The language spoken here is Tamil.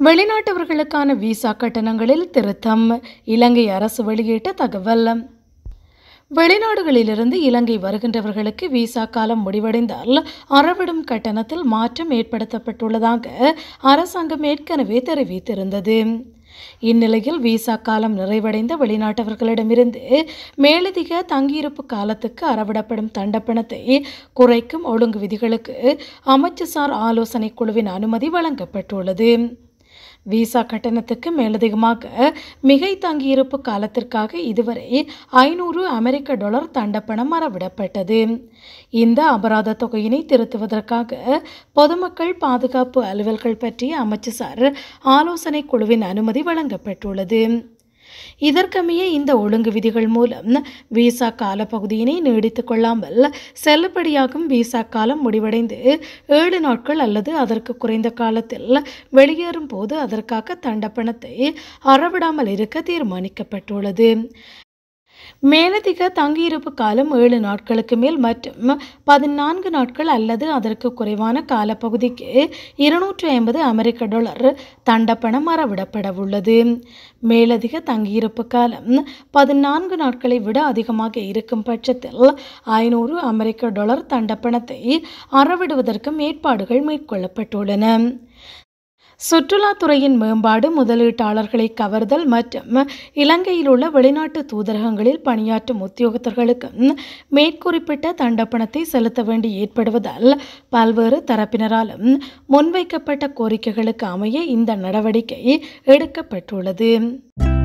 வெளிநாட்டவர்களுக்கான விசா கட்டணங்களில் திருத்தம் இலங்கை அரசு வெளியிட்ட தகவல் வெளிநாடுகளிலிருந்து இலங்கை வருகின்றவர்களுக்கு விசா காலம் முடிவடைந்தால் அறவிடும் கட்டணத்தில் மாற்றம் ஏற்படுத்தப்பட்டுள்ளதாக அரசாங்கம் ஏற்கனவே தெரிவித்திருந்தது இந்நிலையில் விசா காலம் நிறைவடைந்த வெளிநாட்டவர்களிடமிருந்து மேலதிக தங்கியிருப்பு காலத்துக்கு அறவிடப்படும் தண்டப்பணத்தை குறைக்கும் ஒழுங்கு விதிகளுக்கு அமைச்சர்சார் ஆலோசனை குழுவின் அனுமதி வழங்கப்பட்டுள்ளது விசா கட்டணத்துக்கு மேலதிகமாக மிகை தங்கியிருப்பு காலத்திற்காக இதுவரை ஐநூறு அமெரிக்க டாலர் தண்டப்பணம் அறவிடப்பட்டது இந்த அபராத தொகையினை திருத்துவதற்காக பொதுமக்கள் பாதுகாப்பு அலுவல்கள் பற்றிய அமைச்சர் ஆலோசனை குழுவின் அனுமதி வழங்கப்பட்டுள்ளது இதற்கமைய இந்த ஒழுங்கு விதிகள் மூலம் விசா காலப்பகுதியினை நீடித்துக் கொள்ளாமல் செல்லுபடியாகும் விசா காலம் முடிவடைந்து ஏழு நாட்கள் அல்லது அதற்கு குறைந்த காலத்தில் வெளியேறும் போது அதற்காக தண்டப்பணத்தை அறவிடாமல் இருக்க தீர்மானிக்கப்பட்டுள்ளது மேலதிக தங்கியிருப்பு காலம் ஏழு நாட்களுக்கு மேல் மற்றும் பதினான்கு நாட்கள் அல்லது அதற்கு குறைவான காலப்பகுதிக்கு இருநூற்று ஐம்பது அமெரிக்க டாலர் தண்டப்பணம் அறவிடப்பட உள்ளது மேலதிக தங்கியிருப்பு காலம் பதினான்கு நாட்களை விட அதிகமாக இருக்கும் பட்சத்தில் ஐநூறு அமெரிக்க டாலர் தண்டப்பணத்தை அறவிடுவதற்கும் ஏற்பாடுகள் மேற்கொள்ளப்பட்டுள்ளன சுற்றுலாத்துறையின் மேம்பாடு முதலீட்டாளர்களை கவர்தல் மற்றும் இலங்கையில் உள்ள வெளிநாட்டு தூதரகங்களில் பணியாற்றும் உத்தியோகத்தர்களுக்கு மேற்குறிப்பிட்ட தண்டப்பணத்தை செலுத்த வேண்டி ஏற்படுவதால் பல்வேறு தரப்பினராலும் முன்வைக்கப்பட்ட கோரிக்கைகளுக்கு அமைய இந்த நடவடிக்கை எடுக்கப்பட்டுள்ளது